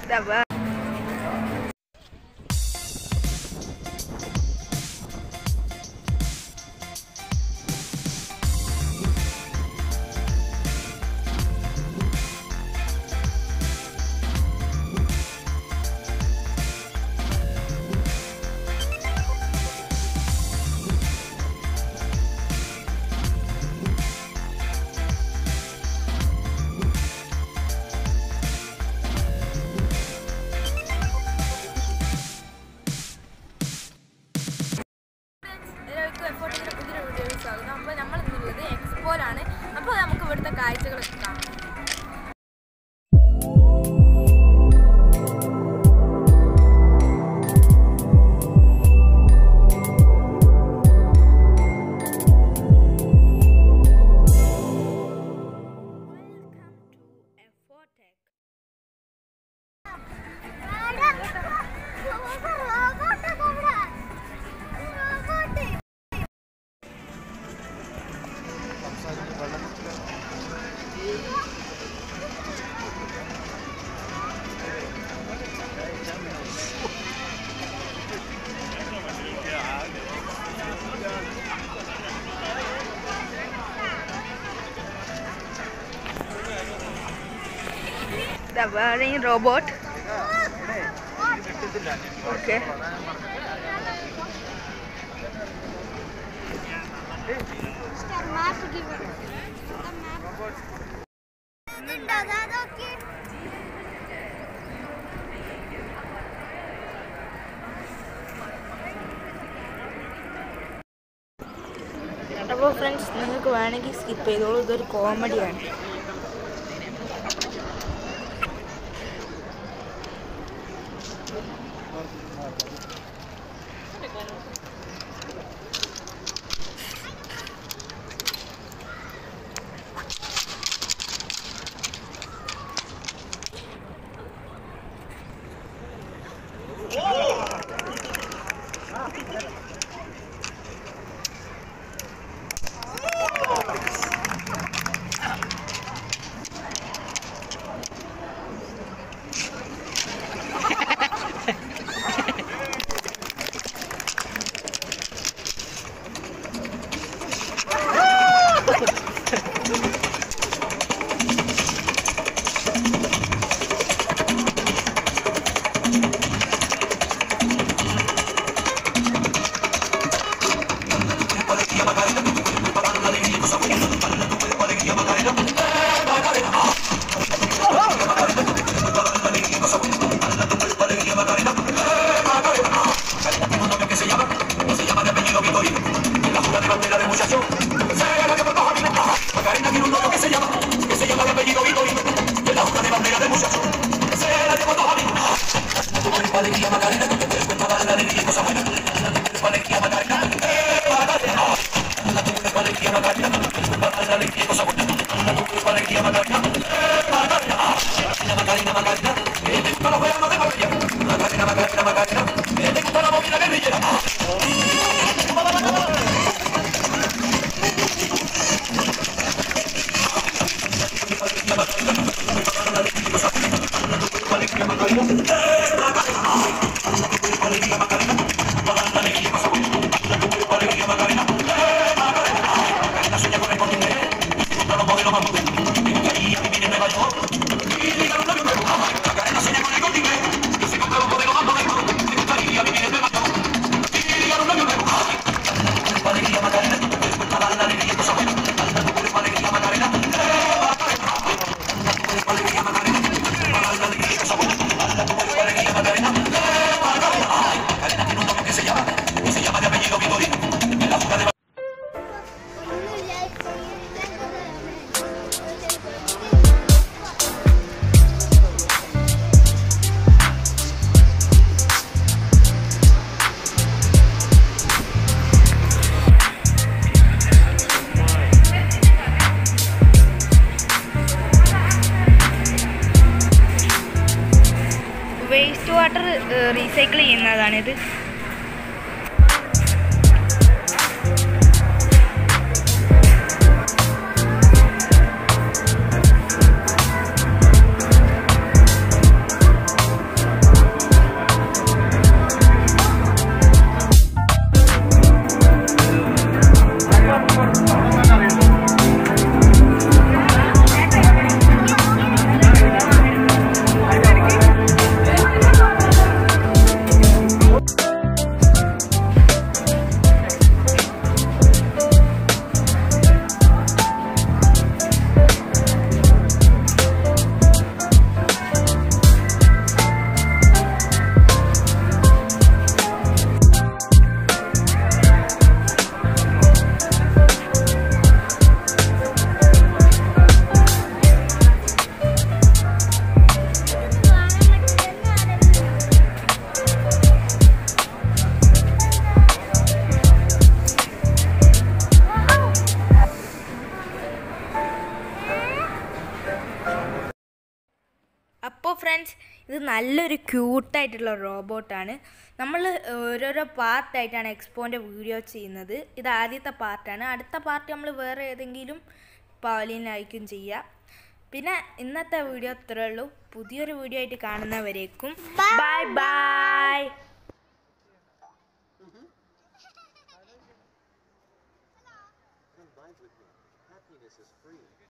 ഇതാ എല്ലാവർക്കും എഫോർട്ടിൻ്റെ പുതിയൊരു വീഡിയോയിൽ സ്വാഗതം അപ്പോൾ നമ്മൾ ഇന്നുള്ളത് എക്സ്പോയിലാണ് അപ്പോൾ നമുക്ക് ഇവിടുത്തെ കാഴ്ചകളൊക്കെ കാണാം The wearing robot. Okay. അപ്പോൾ ഫ്രണ്ട്സ് നിങ്ങൾക്ക് വേണമെങ്കിൽ സ്കിപ്പ് ചെയ്തോളൂ ഇതൊരു കോമഡിയാണ് വേസ്റ്റ് വാട്ടർ റീസൈക്കിൾ ചെയ്യുന്നതാണിത് അപ്പോൾ ഫ്രണ്ട്സ് ഇത് നല്ലൊരു ക്യൂട്ടായിട്ടുള്ള റോബോട്ടാണ് നമ്മൾ ഓരോരോ പാർട്ടായിട്ടാണ് എക്സ്പോൻ്റെ വീഡിയോ ചെയ്യുന്നത് ഇത് ആദ്യത്തെ പാർട്ടാണ് അടുത്ത പാർട്ട് നമ്മൾ വേറെ ഏതെങ്കിലും പാലിനായിരിക്കും ചെയ്യുക പിന്നെ ഇന്നത്തെ വീഡിയോ ഇത്രേ ഉള്ളൂ പുതിയൊരു വീഡിയോ ആയിട്ട് കാണുന്നവരേക്കും bye bye Come vibe with me. Happiness is free.